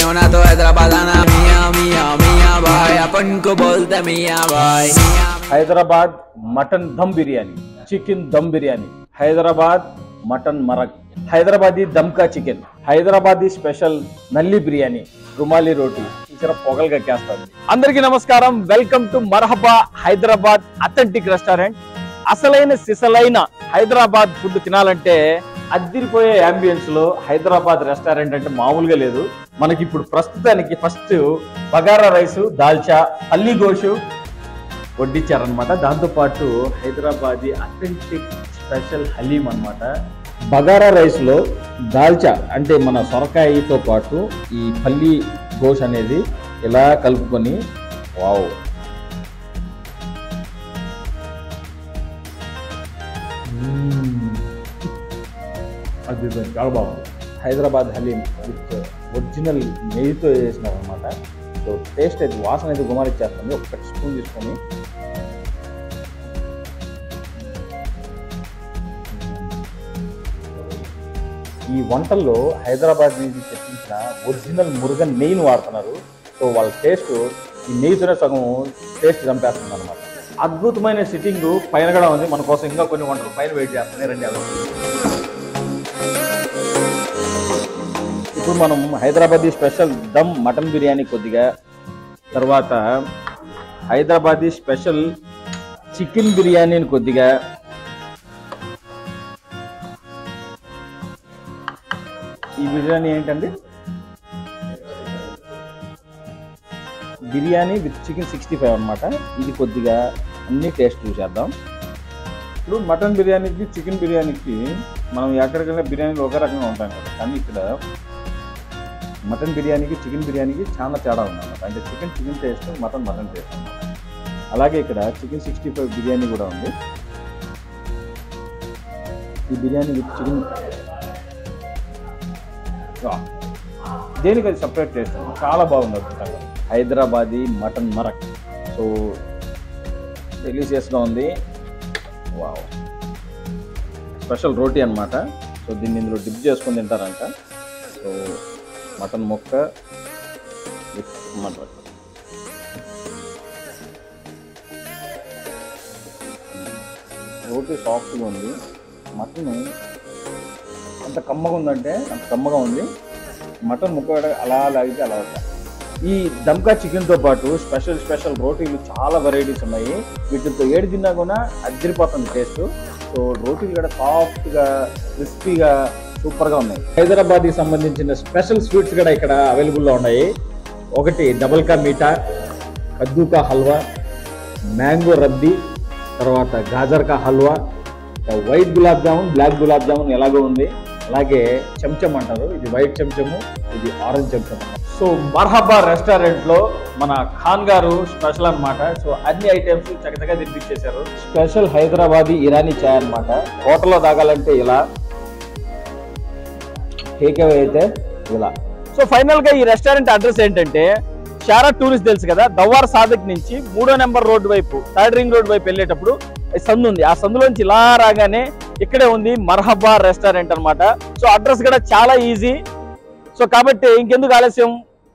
हो ना तो हैदराबाद आना मियाँ मियाँ मियाँ भाई अपन को बोलते मियाँ भाई मियाँ Hyderabad mutton dum biryani chicken dum biryani Hyderabad mutton marag Hyderabadi దమ్కా చికెన్ హైదరాబాదీ స్పెషల్ నల్లి బిర్యానీ రుమాలి రోటీ ఇతర పొగలుగా కేస్తుంది అందరికీ నమస్కారం welcome to Marhaba Hyderabad authentic restaurant అసలైన సిసలైన హైదరాబాద్ ఫుడ్ తినాలంటే అద్దిరిపోయే అంబియన్స్ లో హైదరాబాద్ రెస్టారెంట్ అంటే మామూలుగా లేదు మనకి ఇప్పుడు ప్రస్తుతానికి ఫస్ట్ బగారా రైస్ దాల్చా అల్లి గోషు వడ్డించారనమాట దాంతోపాటు హైదరాబాదీ అథెంటిక్ స్పెషల్ హలీం అన్నమాట బగారా రైస్లో దాల్చా అంటే మన సొరకాయతో పాటు ఈ పల్లి గోష్ అనేది ఇలా కలుపుకొని వావ్ మ్మ్. అది చాలా బాగుంది హైదరాబాద్ హలీం విత్ ఒరిజినల్ నెయ్యితో చేసినారనమాట సో టేస్ట్ అయితే వాసన అయితే గుమారిచ్చేస్తుంది ఒక స్పూన్ తీసుకొని ఈ వంటల్లో హైదరాబాద్ నుంచి తెప్పించిన ఒరిజినల్ మురుగన్ నెయ్యిని వాడుతున్నారు సో వాళ్ళ టేస్ట్ ఈ నెయ్యితోనే సగం టేస్ట్ చంపేస్తుంది అనమాట అద్భుతమైన సిట్టింగ్ పైన కూడా ఉంది మన కోసం ఇంకా కొన్ని వంటలు పైన వెయిట్ చేస్తున్నాయి రండి అలా ఇప్పుడు మనం హైదరాబాదీ స్పెషల్ దమ్ మటన్ బిర్యానీ కొద్దిగా తర్వాత హైదరాబాదీ స్పెషల్ చికెన్ బిర్యానీని కొద్దిగా ఈ బిర్యానీ ఏంటండి biryani with chicken sixty five అనమాట ఇది కొద్దిగా అన్ని టేస్ట్ చూసేద్దాం ఇప్పుడు మటన్ బిర్యానీకి చికెన్ బిర్యానీకి మనం ఎక్కడికైనా బిర్యానీలు ఒకే రకంగా ఉంటాం కదా కానీ ఇక్కడ మటన్ బిర్యానీకి చికెన్ బిర్యానీకి చాలా తేడా ఉందన్నమాట అంటే chicken chicken taste mutton mutton taste అన్నమాట అలాగే ఇక్కడ చికెన్ సిక్స్టీ ఫైవ్ బిర్యానీ కూడా ఉంది ఈ బిర్యానీ విత్ చికెన్ దేనికి అది సపరేట్ టేస్ట్ చాలా బాగుంది అద్భుతంగా హైదరాబాదీ మటన్ మరక్ సో డెలిషియస్గా ఉంది వావ్ స్పెషల్ రోటీ అన్నమాట సో దీన్ని ఇందులో డిప్ చేసుకొని తింటారంట సో మటన్ ముక్క విత్ మటన్ రోటీ సాఫ్ట్గా ఉంది మటన్ అంత కమ్మగా ఉందంటే అంత కమ్మగా ఉంది మటన్ ముక్క కూడా అలా లాగితే అలా వస్తాయి ఈ దమ్కా చికెన్తో పాటు స్పెషల్ స్పెషల్ రోటీలు చాలా వెరైటీస్ ఉన్నాయి వీటితో ఏడు తిన్నా కూడా అదిరిపోతుంది టేస్ట్ సో రోటీలు కూడా సాఫ్ట్గా క్రిస్పీగా సూపర్గా ఉన్నాయి హైదరాబాద్కి సంబంధించిన స్పెషల్ స్వీట్స్ కూడా ఇక్కడ అవైలబుల్లో ఉన్నాయి ఒకటి డబల్ కా మీఠా కద్దూకా హల్వా మ్యాంగో రబ్ది తర్వాత గాజర్ కా హల్వా వైట్ గులాబ్ జామున్ బ్లాక్ గులాబ్ జామున్ ఎలాగో ఉంది అలాగే చెంచం అంటారు ఇది వైట్ చెంచము ఇది ఆరెంజ్ చెంచం సో మర్హబా రెస్టారెంట్ లో మన ఖాన్ గారు స్పెషల్ అన్నమాట సో అన్ని ఐటమ్స్ చక్కచక్కగా తినిపించేశారు స్పెషల్ హైదరాబాదీ ఇరానీ చాయ్ అన్నమాట హోటల్లో తాగాలంటే ఇలా టేక్ అవే అయితే ఇలా సో ఫైనల్ గా ఈ రెస్టారెంట్ అడ్రస్ ఏంటంటే షారా టూరిస్ట్ తెలుసు కదా దవ్వార్ సాదక్ నుంచి మూడో నెంబర్ రోడ్డు వైపు థర్డ్ రింగ్ రోడ్ వైపు వెళ్ళేటప్పుడు ఈ సందు ఉంది ఆ సందులోంచి ఇలా రాగానే ఇక్కడే ఉంది మర్హబా రెస్టారెంట్ అన్నమాట సో అడ్రస్ కూడా చాలా ఈజీ సో కాబట్టి ఇంకెందుకు ఆలస్యం